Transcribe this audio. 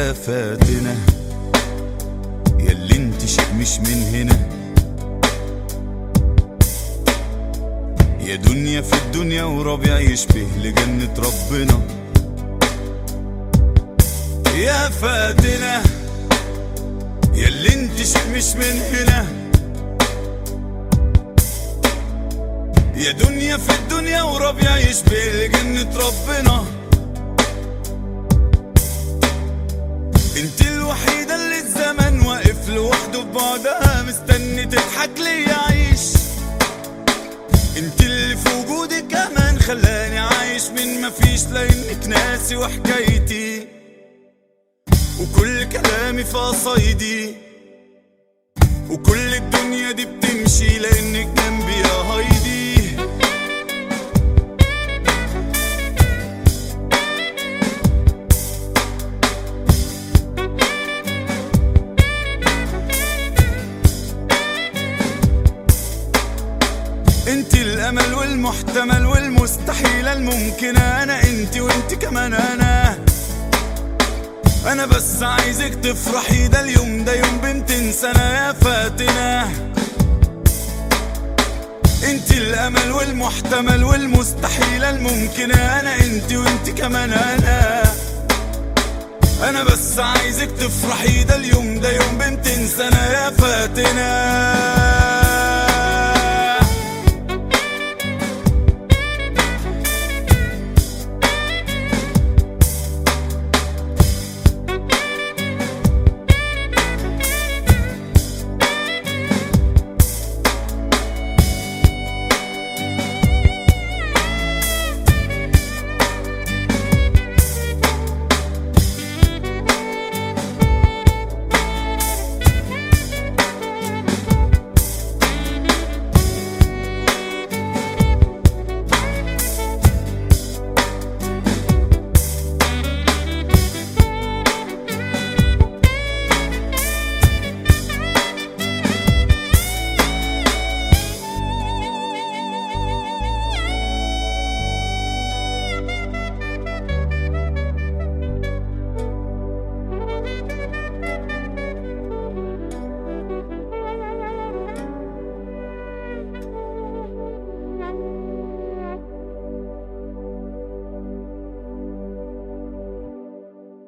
يا فاتنة ياللي انت شيء مش من هنا يا دنيا في الدنيا وربيع يشبه لجنة ربنا يا فاتنة ياللي انت شيء مش من هنا يا دنيا في الدنيا وربيع يشبه لجنة ربنا انت الوحيدة اللي الزمن واقف لوحده ببعدها مستني تضحك لي يعيش انت اللي في وجودك كمان خلاني عايش من مفيش لانك ناسي وحكايتي وكل كلامي في قصايدي وكل الدنيا دي بتمشي لانك جنبي يا هايدي انت الامل والمحتمل والمستحيل الممكنة انا انت وانت كمان انا انا بس عايزك تفرحي ده اليوم ده يوم بنت سنة يا فاتنة انت الامل والمحتمل والمستحيل الممكنة انا انت وانت كمان انا انا بس عايزك تفرحي ده اليوم ده يوم بنت سنة يا فاتنة